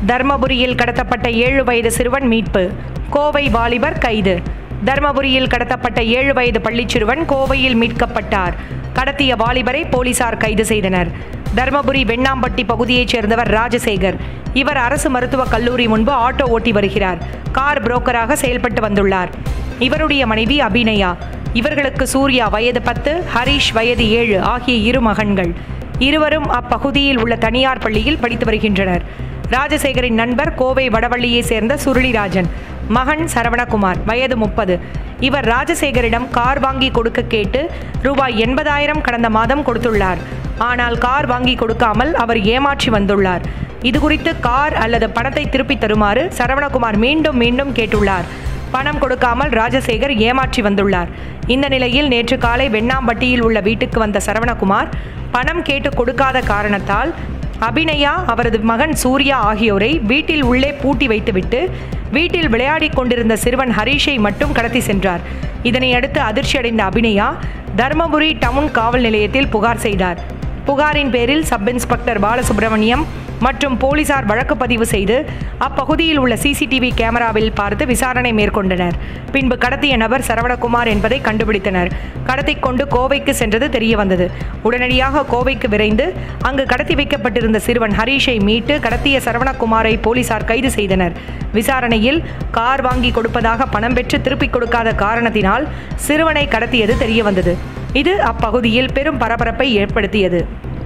தர்மபுரியில் கடத்தப்பட்ட ஏழு வயது சிறுவன் மீட்பு கோவை வாலிபர் கைது தர்மபுரியில் கடத்தப்பட்ட ஏழு வயது பள்ளிச் சிறுவன் கோவையில் மீட்கப்பட்டார் கடத்திய வாலிபரை போலீசார் கைது செய்தனர் தர்மபுரி வெண்ணாம்பட்டி பகுதியைச் சேர்ந்தவர் ராஜசேகர் இவர் அரசு மருத்துவக் கல்லூரி முன்பு ஆட்டோ ஓட்டி வருகிறார் கார் புரோக்கராக செயல்பட்டு வந்துள்ளார் இவருடைய மனைவி அபிநயா இவர்களுக்கு சூர்யா வயது பத்து ஹரிஷ் வயது ஏழு ஆகிய இரு மகன்கள் இருவரும் அப்பகுதியில் உள்ள தனியார் பள்ளியில் படித்து வருகின்றனர் ராஜசேகரின் நண்பர் கோவை வடவள்ளியை சேர்ந்த சுருளிராஜன் மகன் சரவணகுமார் வயது முப்பது இவர் ராஜசேகரிடம் கார் வாங்கி கொடுக்க கேட்டு ரூபாய் எண்பதாயிரம் கடந்த மாதம் கொடுத்துள்ளார் ஆனால் கார் வாங்கி கொடுக்காமல் அவர் ஏமாற்றி வந்துள்ளார் இதுகுறித்து கார் அல்லது பணத்தை திருப்பித் தருமாறு சரவணகுமார் மீண்டும் மீண்டும் கேட்டுள்ளார் பணம் கொடுக்காமல் ராஜசேகர் ஏமாற்றி வந்துள்ளார் இந்த நிலையில் நேற்று காலை வெண்ணாம்பட்டியில் உள்ள வீட்டுக்கு வந்த சரவணகுமார் பணம் கேட்டு கொடுக்காத காரணத்தால் அபிநயா அவரது மகன் சூர்யா ஆகியோரை வீட்டில் உள்ளே பூட்டி வைத்துவிட்டு வீட்டில் விளையாடிக் கொண்டிருந்த சிறுவன் ஹரிஷை மட்டும் கடத்தி சென்றார் இதனை அடுத்து அதிர்ச்சியடைந்த அபிநயா தர்மபுரி டவுன் காவல் நிலையத்தில் புகார் செய்தார் புகாரின் பேரில் சப் இன்ஸ்பெக்டர் பாலசுப்ரமணியம் மற்றும் போலீசார் வழக்கு பதிவு செய்து அப்பகுதியில் உள்ள சிசிடிவி கேமராவில் பார்த்து விசாரணை மேற்கொண்டனர் பின்பு கடத்திய நபர் சரவணகுமார் என்பதை கண்டுபிடித்தனர் கடத்திக் கொண்டு கோவைக்கு சென்றது தெரிய வந்தது உடனடியாக கோவைக்கு விரைந்து அங்கு கடத்தி வைக்கப்பட்டிருந்த சிறுவன் ஹரீஷை மீட்டு கடத்திய சரவணகுமாரை போலீசார் கைது செய்தனர் விசாரணையில் கார் வாங்கி கொடுப்பதாக பணம் பெற்று திருப்பிக் கொடுக்காத காரணத்தினால் சிறுவனை கடத்தியது தெரிய வந்தது இது அப்பகுதியில் பெரும் பரபரப்பை ஏற்படுத்தியது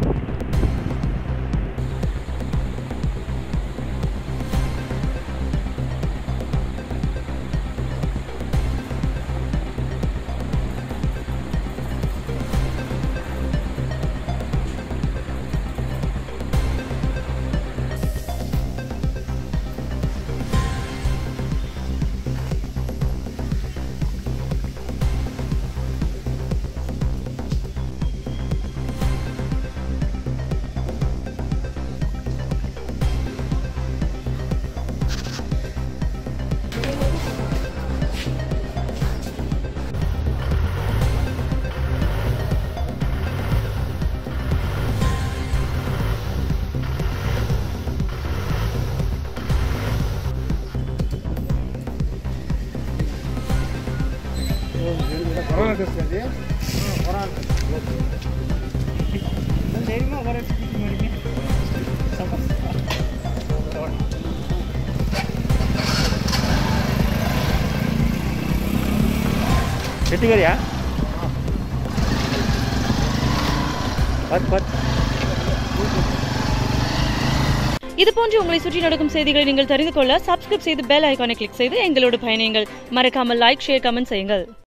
கொரோனா டெஸ்ட் அது தைரியமாக வர எட்டுக்காரியா பத் பத் இது போன்று உங்களை சுற்றி நடக்கும் செய்திகளை நீங்கள் தெரிந்து கொள்ள சப்ஸ்கிரைப் செய்து பெல் ஐகானை கிளிக் செய்து எங்களோடு பயணியுங்கள் மறக்காமல் லைக் ஷேர் கமெண்ட் செய்யுங்கள்